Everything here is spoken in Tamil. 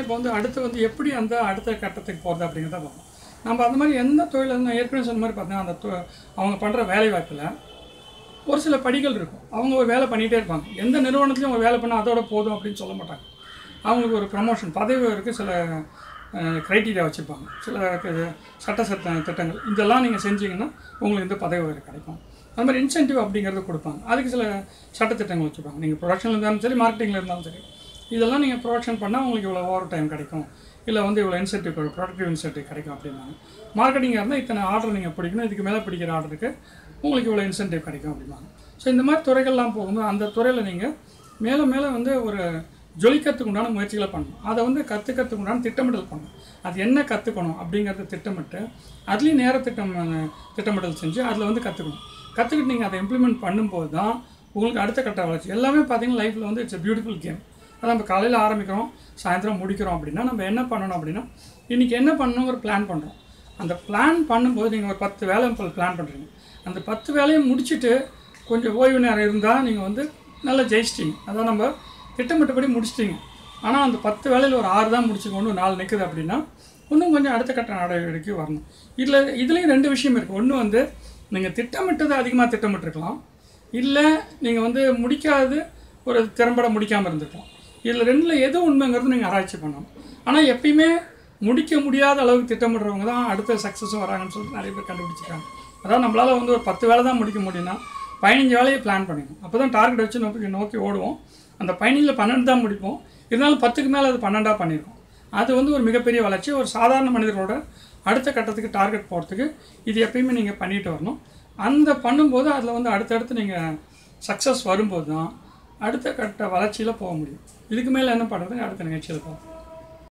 இப்போ வந்து அடுத்து வந்து எப்படி அந்த அடுத்த கட்டத்துக்கு போகிறது அப்படிங்கிறத பார்ப்போம் நம்ம அந்த மாதிரி எந்த தொழில் வந்து நான் ஏற்கனவே சொன்ன மாதிரி பார்த்தீங்கன்னா அந்த தொ- அவங்க பண்ணுற வேலை வாய்ப்பில் ஒரு சில படிகள் இருக்கும் அவங்க ஒரு வேலை பண்ணிகிட்டே இருப்பாங்க எந்த நிறுவனத்துலையும் அவங்க வேலை பண்ணால் அதோட போதும் அப்படின்னு சொல்ல மாட்டாங்க அவங்களுக்கு ஒரு ப்ரமோஷன் பதவி இருக்குது சில க்ரைட்டீரியா வச்சுருப்பாங்க சில க- சட்ட சட்ட திட்டங்கள் இதெல்லாம் நீங்கள் செஞ்சீங்கன்னா உங்களுக்கு இந்த பதவி உயர்வு கிடைக்கும் அது மாதிரி இன்சென்டிவ் அப்படிங்கிறது கொடுப்பாங்க அதுக்கு சில சட்டத்திட்டங்கள் வச்சுருப்பாங்க நீங்கள் ப்ரொடக்ஷனில் இருந்தாலும் சரி மார்க்கெட்டிங்கில் இருந்தாலும் சரி இதெல்லாம் நீங்கள் ப்ரொடக்ஷன் பண்ணால் உங்களுக்கு இவ்வளோ ஓவர் டைம் கிடைக்கும் இல்லை வந்து இவ்வளோ இன்சென்டிவ் ப்ரொடக்டிவ் இன்சென்டிவ் கிடைக்கும் அப்படின்னாங்க மார்க்கெட்டிங்காக இருந்தால் இத்தனை ஆர்டர் நீங்கள் பிடிக்கணும் இதுக்கு மேலே பிடிக்கிற ஆர்டருக்கு உங்களுக்கு இவ்வளோ இன்சென்டிவ் கிடைக்கும் அப்படின்னாங்க ஸோ இந்த மாதிரி துறைகள்லாம் போகும்போது அந்த துறையில் நீங்கள் மேலே மேலே வந்து ஒரு ஜொலிக்கிறதுக்கு உண்டான முயற்சிகளை பண்ணணும் அதை வந்து கற்றுக்கிறதுக்கு உண்டான திட்டமிடல் பண்ணணும் அது என்ன கற்றுக்கணும் அப்படிங்கிறத திட்டமிட்டு அதுலேயும் நேர திட்டம் அஹ், திட்டமிடல் செஞ்சு அதில் வந்து கற்றுக்கணும் கற்றுக்கிட்டு நீங்கள் அதை இம்ப்ளிமெண்ட் பண்ணும்போது தான் உங்களுக்கு அடுத்த கட்ட வளர்ச்சி எல்லாமே பார்த்தீங்கன்னா லைஃப்பில் வந்து இட்ஸ் a பியூட்டிஃபுல் கேம் அதான் நம்ம காலையில் ஆரம்பிக்கிறோம் சாயந்தரம் முடிக்கிறோம் அப்படின்னா நம்ம என்ன பண்ணணும் அப்படின்னா இன்றைக்கி என்ன பண்ணணும் ஒரு பிளான் பண்ணுறோம் அந்த பிளான் பண்ணும்போது நீங்கள் ஒரு பத்து வேலை பிளான் பண்ணுறீங்க அந்த பத்து வேலையும் முடிச்சுட்டு கொஞ்சம் ஓய்வு நேரம் இருந்தால் நீங்கள் வந்து நல்லா ஜெயிச்சிட்டீங்க அதான் நம்ம திட்டமிட்டபடி முடிச்சிட்டீங்க ஆனால் அந்த பத்து வேலையில் ஒரு ஆறு தான் முடிச்சுக்கொண்டு நாலு நிற்குது அப்படின்னா இன்னும் கொஞ்சம் அடுத்த கட்ட நடவடிக்கைக்கு வரணும் இதில் இதுலேயும் ரெண்டு விஷயம் இருக்குது ஒன்று வந்து நீங்கள் திட்டமிட்டது அதிகமாக திட்டமிட்டிருக்கலாம் இல்லை நீங்கள் வந்து முடிக்காது ஒரு திறம்பட முடிக்காமல் இருந்திருக்கலாம் இதில் ரெண்டில் எது உண்மைங்கிறது நீங்கள் ஆராய்ச்சி பண்ணணும் ஆனால் எப்பயுமே முடிக்க முடியாத அளவுக்கு திட்டமிடுறவங்க தான் அடுத்த சக்ஸஸும் வராங்கன்னு சொல்லிட்டு நிறைய பேர் கண்டுபிடிச்சிருக்காங்க அதாவது நம்மளால் வந்து ஒரு பத்து வேலை தான் முடிக்க முடியும்னா பதினஞ்சு வேலையை பிளான் பண்ணிக்கணும் அப்போ தான் டார்கெட் வச்சு நோக்கி நோக்கி ஓடுவோம் அந்த பதினஞ்சில் பன்னெண்டு தான் முடிப்போம் இருந்தாலும் பத்துக்கு மேலே அது பன்னெண்டாக பண்ணியிருக்கோம் அது வந்து ஒரு மிகப்பெரிய வளர்ச்சி ஒரு சாதாரண மனிதரோட அடுத்த கட்டத்துக்கு டார்கெட் போகிறதுக்கு இது எப்பயுமே நீங்கள் பண்ணிட்டு வரணும் அந்த பண்ணும்போது அதில் வந்து அடுத்தடுத்து நீங்கள் சக்ஸஸ் வரும்போது தான் அடுத்த கட்ட வளர்ச்சியில் போக முடியும் இதுக்கு மேலே என்ன பண்ணுறது அடுத்த நிகழ்ச்சியில் பார்ப்போம்